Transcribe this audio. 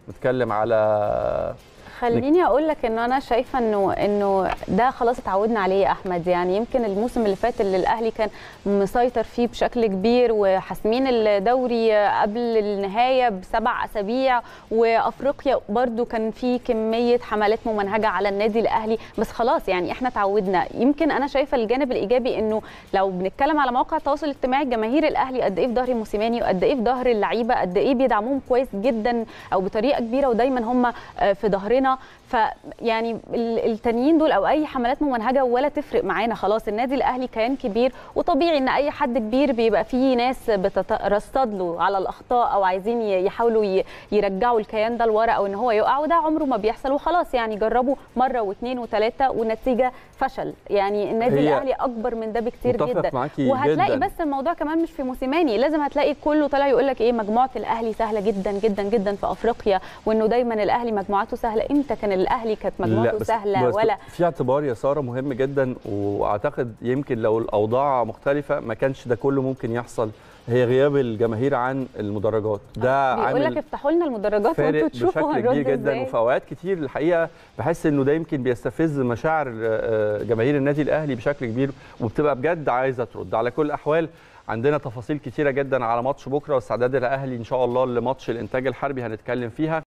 نتكلم على خليني اقول لك ان انا شايفه انه انه ده خلاص اتعودنا عليه يا احمد يعني يمكن الموسم اللي فات اللي الاهلي كان مسيطر فيه بشكل كبير وحاسمين الدوري قبل النهايه بسبع اسابيع وافريقيا برضو كان في كميه حملات ممنهجه على النادي الاهلي بس خلاص يعني احنا اتعودنا يمكن انا شايفه الجانب الايجابي انه لو بنتكلم على مواقع التواصل الاجتماعي جماهير الاهلي قد ايه في ظهر موسيماني وقد ايه في ظهر اللعيبه قد ايه بيدعموهم كويس جدا او بطريقه كبيره ودايما هم في ظهرنا فيعني التانيين دول او اي حملات ممنهجه ولا تفرق معانا خلاص النادي الاهلي كيان كبير وطبيعي ان اي حد كبير بيبقى فيه ناس بترصد له على الاخطاء او عايزين يحاولوا يرجعوا الكيان ده لورا او ان هو يقع وده عمره ما بيحصل وخلاص يعني جربوا مره واثنين وثلاثه والنتيجه فشل يعني النادي الاهلي اكبر من ده بكتير جدا وهتلاقي جداً. بس الموضوع كمان مش في موسيماني لازم هتلاقي كله طالع يقول لك ايه مجموعه الاهلي سهله جدا جدا جدا في افريقيا وانه دايما الاهلي مجموعته سهله امتى كان الاهلي كانت مجموعته بس سهله بس ولا في اعتبار يا ساره مهم جدا واعتقد يمكن لو الاوضاع مختلفه ما كانش ده كله ممكن يحصل هي غياب الجماهير عن المدرجات ده بيقول لك عامل افتحوا لنا المدرجات فارق وانتوا تشوفوا بشكل كبير هنرد جدا ازاي وفي اوقات كتير الحقيقه بحس انه ده يمكن بيستفز مشاعر آه، جماهير النادي الاهلي بشكل كبير وبتبقى بجد عايزه ترد على كل الاحوال عندنا تفاصيل كتيره جدا على ماتش بكره واستعداد الاهلي ان شاء الله لماتش الانتاج الحربي هنتكلم فيها